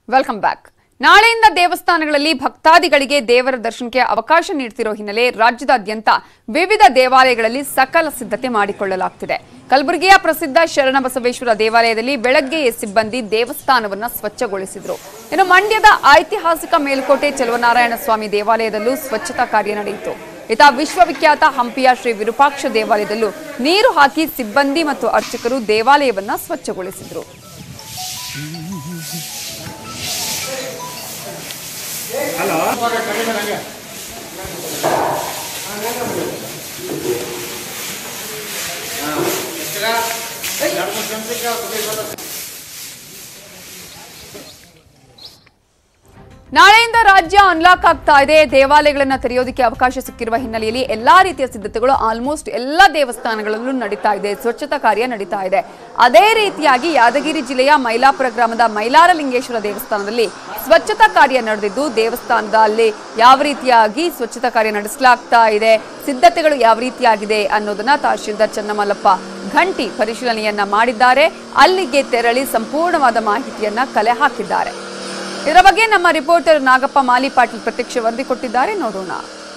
welcome back ನಾಳೆಯಿಂದ ದೇವಸ್ಥಾನಗಳಲ್ಲಿ ಭಕ್ತಾದಿಗಳಿಗೆ ದೇವರ ದರ್ಶನಕ್ಕೆ ಅವಕಾಶ ನೀಡ್ತಿರೋ ಹಿನ್ನೆಲೆ ರಾಜ್ಯದಾದ್ಯಂತ ವಿವಿಧ ದೇವಾಲಯಗಳಲ್ಲಿ ಸಕಲ ಸಿದ್ಧತೆ ಮಾಡಿಕೊಳ್ಳಲಾಗ್ತಿದೆ ಕಲಬುರಗಿಯ ಪ್ರಸಿದ್ಧ ಶರಣಬಸವೇಶ್ವರ ದೇವಾಲಯದಲ್ಲಿ ಬೆಳಗ್ಗೆಯೇ ಸಿಬ್ಬಂದಿ ದೇವಸ್ಥಾನವನ್ನ ಸ್ವಚ್ಛಗೊಳಿಸಿದ್ರು ಇನ್ನು ಮಂಡ್ಯದ ಐತಿಹಾಸಿಕ ಮೇಲುಕೋಟೆ ಚೆಲುವನಾರಾಯಣ ಸ್ವಾಮಿ ದೇವಾಲಯದಲ್ಲೂ ಸ್ವಚ್ಛತಾ ಕಾರ್ಯ ನಡೆಯಿತು ಇತ ವಿಶ್ವವಿಖ್ಯಾತ ಹಂಪಿಯ ಶ್ರೀ ವಿರೂಪಾಕ್ಷ ದೇವಾಲಯದಲ್ಲೂ ನೀರು ಹಾಕಿ ಸಿಬ್ಬಂದಿ ಮತ್ತು ಅರ್ಚಕರು ದೇವಾಲಯವನ್ನ ಸ್ವಚ್ಛಗೊಳಿಸಿದ್ರು ನಾಳೆಯಿಂದ ರಾಜ್ಯ ಅನ್ಲಾಕ್ ಆಗ್ತಾ ಇದೆ ದೇವಾಲಯಗಳನ್ನ ತೆರೆಯೋದಕ್ಕೆ ಅವಕಾಶ ಸಿಕ್ಕಿರುವ ಹಿನ್ನೆಲೆಯಲ್ಲಿ ಎಲ್ಲಾ ರೀತಿಯ ಸಿದ್ಧತೆಗಳು ಆಲ್ಮೋಸ್ಟ್ ಎಲ್ಲಾ ದೇವಸ್ಥಾನಗಳಲ್ಲೂ ನಡೀತಾ ಇದೆ ಸ್ವಚ್ಛತಾ ಕಾರ್ಯ ನಡೀತಾ ಇದೆ ಅದೇ ರೀತಿಯಾಗಿ ಯಾದಗಿರಿ ಜಿಲ್ಲೆಯ ಮೈಲಾಪುರ ಗ್ರಾಮದ ಮೈಲಾರಲಿಂಗೇಶ್ವರ ದೇವಸ್ಥಾನದಲ್ಲಿ ಸ್ವಚ್ಛತಾ ಕಾರ್ಯ ನಡೆದಿದ್ದು ದೇವಸ್ಥಾನದಲ್ಲಿ ಯಾವ ರೀತಿಯಾಗಿ ಸ್ವಚ್ಛತಾ ಕಾರ್ಯ ನಡೆಸಲಾಗ್ತಾ ಇದೆ ಸಿದ್ಧತೆಗಳು ಯಾವ ರೀತಿಯಾಗಿದೆ ಅನ್ನೋದನ್ನ ತಹಶೀಲ್ದಾರ್ ಚನ್ನಮಲ್ಲಪ್ಪ ಘಂಟಿ ಪರಿಶೀಲನೆಯನ್ನ ಮಾಡಿದ್ದಾರೆ ಅಲ್ಲಿಗೆ ತೆರಳಿ ಸಂಪೂರ್ಣವಾದ ಮಾಹಿತಿಯನ್ನ ಕಲೆ ಹಾಕಿದ್ದಾರೆ ಇದರ ಬಗ್ಗೆ ನಮ್ಮ ರಿಪೋರ್ಟರ್ ನಾಗಪ್ಪ ಮಾಲಿ ಪಾಟೀಲ್ ಪ್ರತ್ಯಕ್ಷ ವರದಿ ಕೊಟ್ಟಿದ್ದಾರೆ ನೋಡೋಣ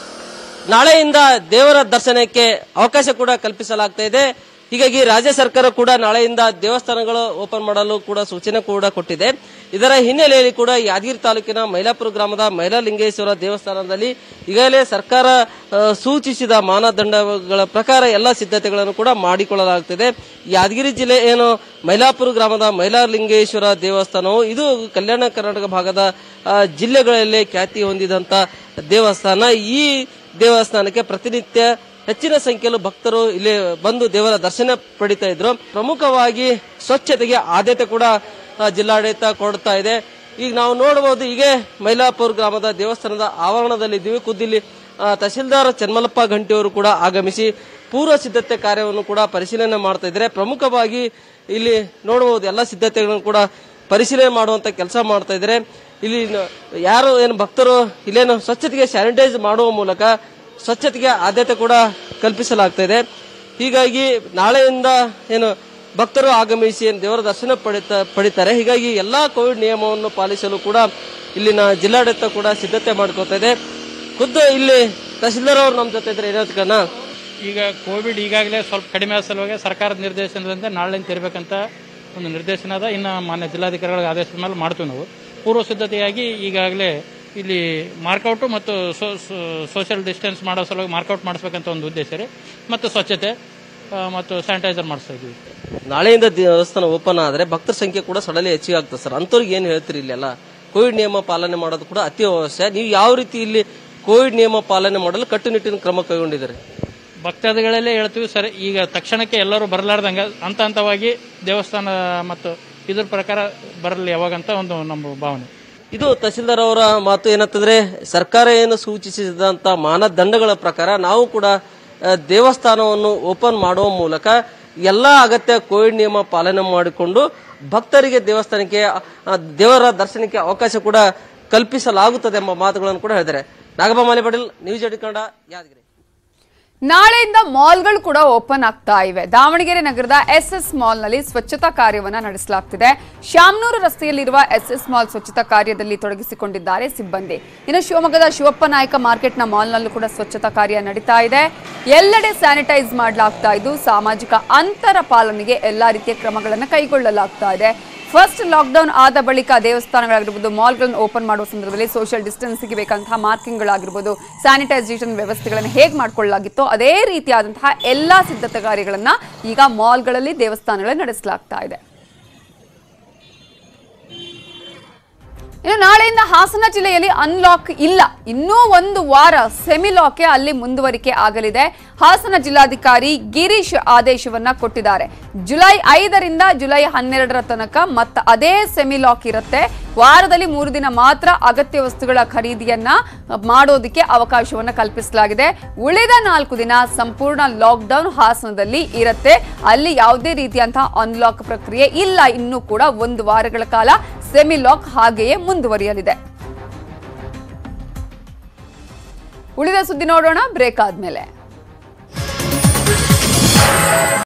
ನಾಳೆಯಿಂದ ದೇವರ ದರ್ಶನಕ್ಕೆ ಅವಕಾಶ ಕೂಡ ಕಲ್ಪಿಸಲಾಗ್ತಾ ಇದೆ ಹೀಗಾಗಿ ರಾಜ್ಯ ಸರ್ಕಾರ ಕೂಡ ನಾಳೆಯಿಂದ ದೇವಸ್ಥಾನಗಳು ಓಪನ್ ಮಾಡಲು ಕೂಡ ಸೂಚನೆ ಕೂಡ ಕೊಟ್ಟಿದೆ ಇದರ ಹಿನ್ನೆಲೆಯಲ್ಲಿ ಕೂಡ ಯಾದಗಿರಿ ತಾಲೂಕಿನ ಮೈಲಾಪುರ ಗ್ರಾಮದ ಮೈಲಾಲಿಂಗೇಶ್ವರ ದೇವಸ್ಥಾನದಲ್ಲಿ ಈಗಾಗಲೇ ಸರ್ಕಾರ ಆ, ಸೂಚಿಸಿದ ಮಾನದಂಡಗಳ ಪ್ರಕಾರ ಎಲ್ಲ ಸಿದ್ಧತೆಗಳನ್ನು ಕೂಡ ಮಾಡಿಕೊಳ್ಳಲಾಗುತ್ತಿದೆ ಯಾದಗಿರಿ ಜಿಲ್ಲೆ ಏನು ಮೈಲಾಪುರ ಗ್ರಾಮದ ಮೈಲಾಲಿಂಗೇಶ್ವರ ದೇವಸ್ಥಾನವು ಇದು ಕಲ್ಯಾಣ ಕರ್ನಾಟಕ ಭಾಗದ ಆ, ಜಿಲ್ಲೆಗಳಲ್ಲೇ ಖ್ಯಾತಿ ಹೊಂದಿದಂತ ದೇವಸ್ಥಾನ ಈ ದೇವಸ್ಥಾನಕ್ಕೆ ಪ್ರತಿನಿತ್ಯ ಹೆಚ್ಚಿನ ಸಂಖ್ಯೆಯಲ್ಲಿ ಭಕ್ತರು ಇಲ್ಲಿ ಬಂದು ದೇವರ ದರ್ಶನ ಪಡಿತಾ ಇದ್ರು ಪ್ರಮುಖವಾಗಿ ಸ್ವಚ್ಛತೆಗೆ ಆದ್ಯತೆ ಕೂಡ ಆ, ಜಿಲ್ಲಾಡಳಿತ ಕೊಡ್ತಾ ಇದೆ ಈಗ ನಾವು ನೋಡಬಹುದು ಈಗ ಮೈಲಾಪುರ ಗ್ರಾಮದ ದೇವಸ್ಥಾನದ ಆವರಣದಲ್ಲಿದ್ದೀವಿ ಖುದ್ದಿಲ್ಲಿ ಆ, ತಹಶೀಲ್ದಾರ್ ಚನ್ಮಲಪ್ಪ ಗಂಟಿ ಅವರು ಕೂಡ ಆಗಮಿಸಿ ಪೂರ್ವ ಸಿದ್ಧತೆ ಕಾರ್ಯವನ್ನು ಕೂಡ ಪರಿಶೀಲನೆ ಮಾಡ್ತಾ ಇದ್ದಾರೆ ಪ್ರಮುಖವಾಗಿ ಇಲ್ಲಿ ನೋಡಬಹುದು ಎಲ್ಲ ಸಿದ್ಧತೆಗಳನ್ನು ಕೂಡ ಪರಿಶೀಲನೆ ಮಾಡುವಂತ ಕೆಲಸ ಮಾಡ್ತಾ ಇದ್ದಾರೆ ಇಲ್ಲಿ ನ- ಯಾರು ಏನು ಭಕ್ತರು ಇಲ್ಲೇನು ಸ್ವಚ್ಛತೆಗೆ ಸ್ಯಾನಿಟೈಸ್ ಮಾಡುವ ಮೂಲಕ ಸ್ವಚ್ಛತೆಗೆ ಆದ್ಯತೆ ಕೂಡ ಕಲ್ಪಿಸಲಾಗ್ತಾ ಇದೆ ಹೀಗಾಗಿ ನಾಳೆಯಿಂದ ಏನು ಭಕ್ತರು ಆಗಮಿಸಿ ಏನು ದೇವರ ದರ್ಶನ ಪಡಿತಾ ಪಡಿತಾರೆ ಹೀಗಾಗಿ ಎಲ್ಲಾ ಕೋವಿಡ್ ನಿಯಮವನ್ನು ಪಾಲಿಸಲು ಕೂಡ ಇಲ್ಲಿನ ಜಿಲ್ಲಾಡಳಿತ ಕೂಡ ಸಿದ್ಧತೆ ಮಾಡ್ಕೋತಾ ಇದೆ ಖುದ್ದು ಇಲ್ಲಿ ತಹಶೀಲ್ದಾರ್ ಅವರು ನಮ್ಮ ಜೊತೆ ಇದ್ರೆ ಏನಂತಕನ ಈಗ ಕೋವಿಡ್ ಈಗಾಗಲೇ ಸ್ವಲ್ಪ ಕಡಿಮೆ ಆದ ಸಲುವಾಗಿ ಸರ್ಕಾರದ ನಿರ್ದೇಶನದಂತೆ ನಾಳೆ ತೆರಬೇಕಂತ ಒಂದು ನಿರ್ದೇಶನ ಅದ ಇನ್ನು ಮಾನ್ಯ ಜಿಲ್ಲಾಧಿಕಾರಿಗಳ ಆದೇಶದ ಮೇಲೆ ಮಾಡ್ತೀವಿ ನಾವು ಪೂರ್ವ ಸಿದ್ಧತೆಯಾಗಿ ಈಗಾಗಲೇ ಇಲ್ಲಿ ಮಾರ್ಕೌಟು ಮತ್ತು ಸೋಷಿಯಲ್ ಡಿಸ್ಟೆನ್ಸ್ ಮಾಡೋ ಸಲುವಾಗಿ ಮಾರ್ಕೌಟ್ ಮಾಡಿಸ್ಬೇಕಂತ ಒಂದು ಉದ್ದೇಶ ರೀ ಮತ್ತು ಸ್ವಚ್ಛತೆ ಆ, ಮತ್ತು ಸ್ಯಾನಿಟೈಸರ್ ಮಾಡಿಸ್ತಾ ಇದ್ವಿ ನಾಳೆಯಿಂದ ದೇವಸ್ಥಾನ ಓಪನ್ ಆದ್ರೆ ಭಕ್ತರ ಸಂಖ್ಯೆ ಕೂಡ ಸಡಲಿ ಹೆಚ್ಚಿಗೆ ಆಗ್ತದೆ ಸರ್ ಅಂಥವ್ರಿಗೆ ಏನ್ ಹೇಳ್ತೀರಿ ಇಲ್ಲೆಲ್ಲ ಕೋವಿಡ್ ನಿಯಮ ಪಾಲನೆ ಮಾಡೋದು ಕೂಡ ಅತಿ ಅವಶ್ಯ ನೀವು ಯಾವ ರೀತಿ ಇಲ್ಲಿ ಕೋವಿಡ್ ನಿಯಮ ಪಾಲನೆ ಮಾಡಲು ಕಟ್ಟುನಿಟ್ಟಿನ ಕ್ರಮ ಕೈಗೊಂಡಿದ್ದೀರಿ ಭಕ್ತಾದಿಗಳಲ್ಲೇ ಹೇಳ್ತೀವಿ ಸರ್ ಈಗ ತಕ್ಷಣಕ್ಕೆ ಎಲ್ಲರೂ ಬರಲಾರ್ದಂಗ ಹಂತ ಹಂತವಾಗಿ ದೇವಸ್ಥಾನ ಮತ್ತು ಇದ್ರ ಪ್ರಕಾರ ಬರಲಿ ಯಾವಾಗಂತ ಒಂದು ನಮ್ಮ ಭಾವನೆ ಇದು ತಹಸೀಲ್ದಾರ್ ಅವರ ಮಾತು ಏನಂತಂದ್ರೆ ಸರ್ಕಾರ ಏನು ಸೂಚಿಸಿದಂತ ಮಾನದಂಡಗಳ ಪ್ರಕಾರ ನಾವು ಕೂಡ ಆ, ದೇವಸ್ಥಾನವನ್ನು ಓಪನ್ ಮಾಡುವ ಮೂಲಕ ಎಲ್ಲಾ ಅಗತ್ಯ ಕೋವಿಡ್ ನಿಯಮ ಪಾಲನೆ ಮಾಡಿಕೊಂಡು ಭಕ್ತರಿಗೆ ದೇವಸ್ಥಾನಕ್ಕೆ ಆ, ದೇವರ ದರ್ಶನಕ್ಕೆ ಅವಕಾಶ ಕೂಡ ಕಲ್ಪಿಸಲಾಗುತ್ತದೆ ಎಂಬ ಮಾತುಗಳನ್ನು ಕೂಡ ಹೇಳಿದ್ದಾರೆ ನಾಗಪ್ಪ ಮಾಲಿ ಪಾಟೀಲ್ ನ್ಯೂಸ್ ಏಟೀನ್ ಕನ್ನಡ ಯಾದಗಿರಿ ನಾಳೆಯಿಂದ ಮಾಲ್ಗಳು ಕೂಡ ಓಪನ್ ಆಗ್ತಾ ಇವೆ ದಾವಣಗೆರೆ ನಗರದ ಎಸ್ ಎಸ್ ಮಾಲ್ನಲ್ಲಿ ಸ್ವಚ್ಛತಾ ಕಾರ್ಯವನ್ನ ನಡೆಸಲಾಗ್ತಿದೆ ಶಾಮನೂರು ರಸ್ತೆಯಲ್ಲಿರುವ ಎಸ್ ಎಸ್ ಮಾಲ್ ಸ್ವಚ್ಛತಾ ಕಾರ್ಯದಲ್ಲಿ ತೊಡಗಿಸಿಕೊಂಡಿದ್ದಾರೆ ಸಿಬ್ಬಂದಿ ಇನ್ನು ಶಿವಮೊಗ್ಗದ ಶಿವಪ್ಪ ನಾಯಕ ಮಾರ್ಕೆಟ್ನ ಮಾಲ್ನಲ್ಲೂ ಕೂಡ ಸ್ವಚ್ಛತಾ ಕಾರ್ಯ ನಡೀತಾ ಇದೆ ಎಲ್ಲೆಡೆ ಸ್ಯಾನಿಟೈಸ್ ಮಾಡಲಾಗ್ತಾ ಇದ್ದು ಸಾಮಾಜಿಕ ಅಂತರ ಪಾಲನೆಗೆ ಎಲ್ಲಾ ರೀತಿಯ ಕ್ರಮಗಳನ್ನು ಕೈಗೊಳ್ಳಲಾಗ್ತಾ ಇದೆ ಫಸ್ಟ್ ಲಾಕ್ಡೌನ್ ಆದ ಬಳಿಕ ದೇವಸ್ಥಾನಗಳಾಗಿರ್ಬೋದು ಮಾಲ್ಗಳನ್ನು ಓಪನ್ ಮಾಡುವ ಸಂದರ್ಭದಲ್ಲಿ ಸೋಷಿಯಲ್ ಡಿಸ್ಟೆನ್ಸ್ಗೆ ಬೇಕಂತಹ ಮಾರ್ಕಿಂಗ್ಗಳಾಗಿರ್ಬೋದು ಸ್ಯಾನಿಟೈಸೇಷನ್ ವ್ಯವಸ್ಥೆಗಳನ್ನು ಹೇಗೆ ಮಾಡಿಕೊಳ್ಳಲಾಗಿತ್ತೋ ಅದೇ ರೀತಿಯಾದಂತಹ ಎಲ್ಲಾ ಸಿದ್ಧತೆ ಕಾರ್ಯಗಳನ್ನ ಈಗ ಮಾಲ್ಗಳಲ್ಲಿ ದೇವಸ್ಥಾನಗಳಲ್ಲಿ ನಡೆಸಲಾಗ್ತಾ ಇದೆ ಇನ್ನು ನಾಳೆಯಿಂದ ಹಾಸನ ಜಿಲ್ಲೆಯಲ್ಲಿ ಅನ್ಲಾಕ್ ಇಲ್ಲ ಇನ್ನೂ ಒಂದು ವಾರ ಸೆಮಿ ಲಾಕ್ಗೆ ಅಲ್ಲಿ ಮುಂದುವರಿಕೆ ಆಗಲಿದೆ ಹಾಸನ ಜಿಲ್ಲಾಧಿಕಾರಿ ಗಿರೀಶ್ ಆದೇಶವನ್ನ ಕೊಟ್ಟಿದ್ದಾರೆ ಜುಲೈ ಐದರಿಂದ ಜುಲೈ ಹನ್ನೆರಡರ ತನಕ ಮತ್ತ ಅದೇ ಸೆಮಿ ಲಾಕ್ ಇರುತ್ತೆ ವಾರದಲ್ಲಿ ಮೂರು ದಿನ ಮಾತ್ರ ಅಗತ್ಯ ವಸ್ತುಗಳ ಖರೀದಿಯನ್ನ ಮಾಡೋದಕ್ಕೆ ಅವಕಾಶವನ್ನ ಕಲ್ಪಿಸಲಾಗಿದೆ ಉಳಿದ ನಾಲ್ಕು ದಿನ ಸಂಪೂರ್ಣ ಲಾಕ್ಡೌನ್ ಹಾಸನದಲ್ಲಿ ಇರುತ್ತೆ ಅಲ್ಲಿ ಯಾವುದೇ ರೀತಿಯಂತಹ ಅನ್ಲಾಕ್ ಪ್ರಕ್ರಿಯೆ ಇಲ್ಲ ಇನ್ನೂ ಕೂಡ ಒಂದು ವಾರಗಳ ಕಾಲ ಸೆಮಿ ಲಾಕ್ ಹಾಗೆಯೇ ಮುಂದುವರಿಯಲಿದೆ ಉಳಿದ ಸುದ್ದಿ ನೋಡೋಣ ಬ್ರೇಕ್ ಆದ್ಮೇಲೆ